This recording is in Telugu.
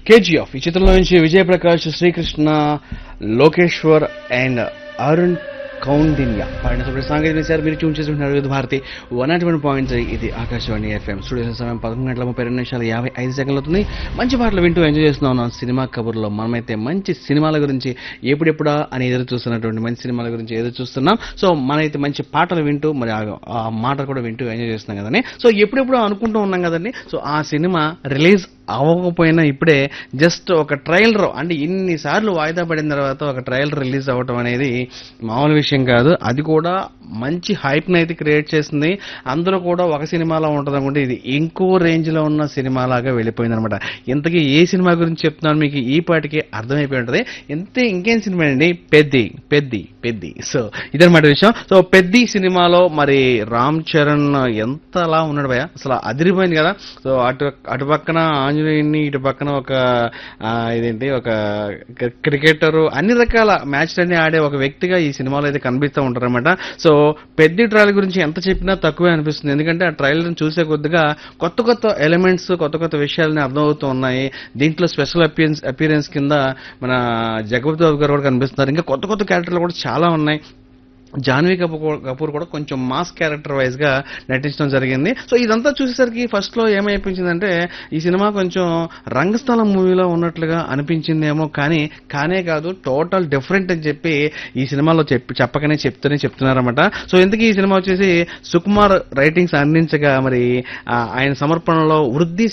కేజీఎఫ్ ఈ చిత్రంలో నుంచి విజయప్రకాష్ శ్రీకృష్ణ లోకేశ్వర్ అండ్ అరుణ్ కౌండిన్య పాడిన సభ్యుడు సాంకేతిక సార్ మీరు ట్యూన్ చేసుకుంటున్నారు Vividh Bharati one not one point ఇది ఆకాశవాణి ఎఫ్ఎం స్టూడియో సమయం పదకొండు గంటల ముప్పై రెండు నిమిషాలు యాభై ఐదు సెకండ్లు అవుతుంది మంచి పాటలు వింటూ ఎంజాయ్ చేస్తున్నాం ఉన్నాం సినిమా కబుర్లో మనమైతే మంచి సినిమాల గురించి ఎప్పుడెప్పుడా అని ఎదురు చూస్తున్నటువంటి మంచి సినిమాల గురించి ఎదురు చూస్తున్నాం సో మనైతే మంచి పాటలు వింటూ మరి ఆ- ఆ మాటలు కూడా వింటూ ఎంజాయ్ చేస్తున్నాం కదండి సో ఎప్పుడెప్పుడు అనుకుంటూ ఉన్నాం కదండి సో ఆ సినిమా రిలీజ్ అవ్వకపోయినా ఇప్పుడే జస్ట్ ఒక ట్రailer అంటే ఇన్నిసార్లు వాయిదా పడిన తర్వాత ఒక ట్రailer రిలీజ్ అవ్వటం అనేది మామూలు విషయం కాదు అది కూడా మంచి హైప్ని అయితే క్రియేట్ చేసింది అందులో కూడా ఒక సినిమాలో ఉంటుంది అనుకుంటే ఇది ఇంకో రేంజ్లో ఉన్న సినిమాలాగా వెళ్ళిపోయింది అనమాట ఇంతకీ ఏ సినిమా గురించి చెప్తున్నాను మీకు ఈ పాటికి అర్థమైపోయి ఉంటుంది ఇంతే ఇంకేం సినిమా అండి పెద్ది పెద్ది పెద్ది సో ఇదన్నమాట విషయం సో పెద్ది సినిమాలో మరి రామ్ చరణ్ ఎంతలా ఉన్నాడు భయ అసలు అదిరిపోయింది కదా సో అటు అటు పక్కన ఆంజనేయుని ఇటు పక్కన ఒక ఆ, ఇదేంటి ఒక క్రికెటర్ అన్ని రకాల మ్యాచ్లన్నీ ఆడే ఒక వ్యక్తిగా ఈ సినిమాలో అయితే కనిపిస్తూ ఉంటారన్నమాట సో పెద్ద ట్రయల్ గురించి ఎంత చెప్పినా తక్కువే అనిపిస్తుంది ఎందుకంటే ఆ ట్రయల్ని చూసే కొద్దిగా కొత్త కొత్త ఎలిమెంట్స్ కొత్త కొత్త విషయాలని అర్థమవుతూ ఉన్నాయి దీంట్లో స్పెషల్ అపియరెన్స్ అపియరెన్స్ కింద మన జగపతి బాబు గారు కూడా కనిపిస్తున్నారు ఇంకా కొత్త కొత్త క్యారెక్టర్లు కూడా చాలా ఉన్నాయి జాన్వీ కపూర్ కపూర్ కూడా కొంచెం మాస్ క్యారెక్టర్ వైజ్ గా నటించడం జరిగింది సో ఇదంతా చూసేసరికి ఫస్ట్ లో ఏమైపించిందంటే ఈ సినిమా కొంచెం రంగస్థలం మూవీలో ఉన్నట్లుగా అనిపించిందేమో కానీ కానే కాదు టోటల్ డిఫరెంట్ అని చెప్పి ఈ సినిమాలో చెప్పి చెప్పకనే చెప్తూనే చెప్తున్నారన్నమాట సో ఇంతకీ ఈ సినిమా వచ్చేసి సుకుమార్ రైటింగ్స్ అందించగా మరి ఆ, ఆయన సమర్పణలో వృద్ధి